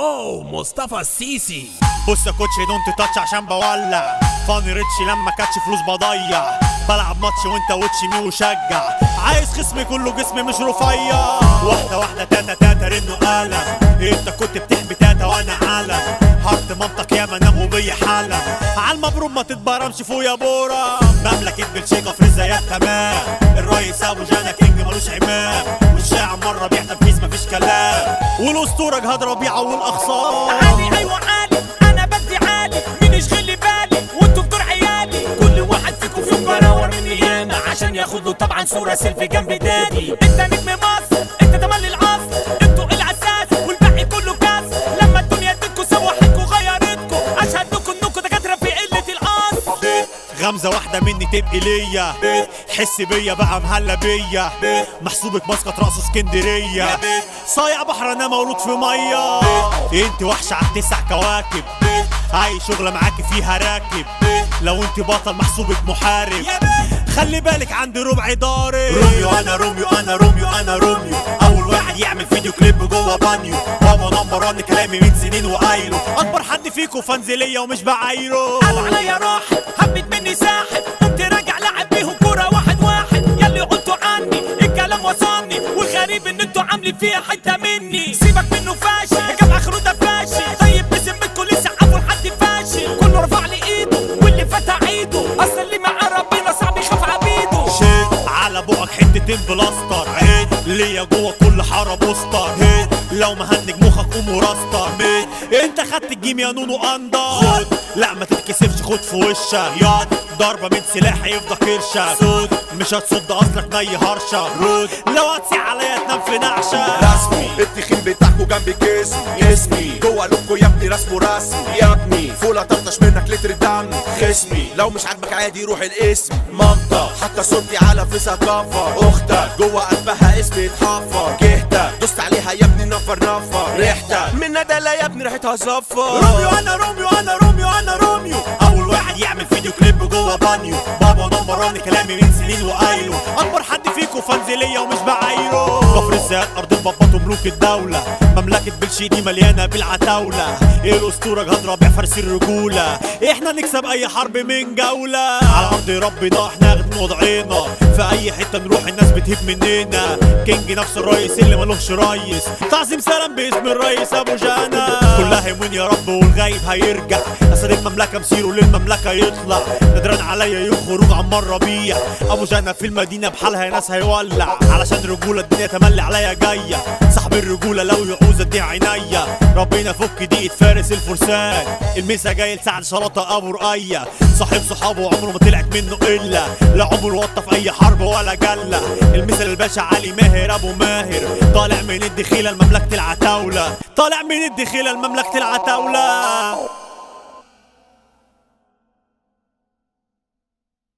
واو مصطفى السيسي بص يا كوتش دونت تاتش عشان بولع فاني ريتش لما كاتش فلوس بضيع بلعب ماتش وانت واتش مي وشجع عايز خصمي كله جسمي مش رفيع واحدة واحدة تاتا تاتا رنه قلم انت كنت بتحبي تاتا وانا علم هارت منطق يا منام بيا حالة عالمبروم ما تتبرمش فوق يا بورا مملكة بلشيكا في رزايات تمام الرئيس ابو جانا كينج ملوش عمام والشاعر مرة بيع تنفيذ مفيش كلام والاسطورة جهاد ربيعة والاخصام عالي ايوه عالي انا بدي عالي مين يشغل لي بالي وانتوا بدور عيالي كل واحد فيكم في مباراة مني ياما عشان ياخد له طبعا صورة سيلفي جنب دادي انت نجم مصر انت تملي العصر انتوا الاساس والباقي كله كاس لما الدنيا ادتكوا سوحتكوا غيرتكوا اشهد لكم انكم دكاترة في قلة الاصل غمزة واحدة مني تبقي ليا حس بيا بقى مهلا بيا محسوبك مسقط رأسه اسكندرية صايع بحر انا مولود في مية انت وحشة على التسع كواكب اي شغلة معاكي فيها راكب لو انت بطل محسوبك محارب خلي بالك عندي ربع ضارب روميو انا روميو انا روميو انا روميو اول واحد يعمل فيديو كليب جوه بانيو بابا نمبر وان كلامي من سنين وقايله اكبر حد فيكو فانزلية ومش بعايره قالوا عليا راحت هبت مني ساحت قمت راجع لعب بيهم كورة واحد واحد يلي قلتوا عني الكلام وصلني والغريب ان انتوا عاملين فيها حتة مني سيبك منه فاشل جاب اخره ده فاشل طيب بذمتكم لسه عفوا لحد فاشل كله رفع لي ايده واللي فتح ايده اصل اللي مع ربنا صعب يخاف عبيده شيت على بقك حتتين بلاستر عيد ليا جوه كل حاره بوستر هيد لو مهنج مخك قوم وراستر ميت انت خدت الجيم يا نونو اندر خد لا ما تتكسفش خد في وشك ياض ضربه من سلاح يفضى كرشك سود مش هتصد اصلك ني هرشه رود لو هتسيع عليا تنام في نعشه رسمي التخين بتاعكو جنب كيس اسمي جوه لوكو يا ابني رسمه رسمي يا ابني فولا طرطش منك لتر دم خصمي لو مش عاجبك عادي روح الاسم منطق حتى صورتي على فيسها كفر اختك جوه قلبها اسمي اتحفر جهتك دوست عليها يا ابني نفر نفر ريحتك من ندى لا يا ابني ريحتها زفر روميو انا روميو انا روميو انا روميو اول واحد يعمل فيديو كليب جوه بانيو بابا نمبر وان كلامي من سنين وقايله اكبر حد فيكو فانزليه ومش بعايره كفر الزيات ارض البابات وملوك الدوله مملكه بلشيدي مليانه بالعتاوله ايه الاسطوره جهاد ربيع فارس الرجوله احنا نكسب اي حرب من جوله على ارض ربنا احنا واخدين وضعنا في اي حته نروح الناس بتهيب مننا كينج نفس الرئيس اللي ملوش ريس تعظيم سلام باسم الرئيس ابو جانا كلها يمون يا رب والغايب هيرجع اسد المملكه مسيره للمملكه يطلع ندران عليا يوم خروج عمار ربيع ابو جانا في المدينه بحالها يا ناس هيولع علشان رجوله الدنيا تملي عليا جايه صاحب الرجوله لو يعوز ادي عينيا ربنا فك دقيقه فارس الفرسان الميسا جاي لسعد شرطه ابو رقيه صاحب صحابه عمره ما طلعت منه الا لا عمره وطى في اي حرب ولا جله المثل الباشا علي ماهر ابو ماهر طالع من الدخيله لمملكه العتاوله طالع من الدخيله لمملكه العتاوله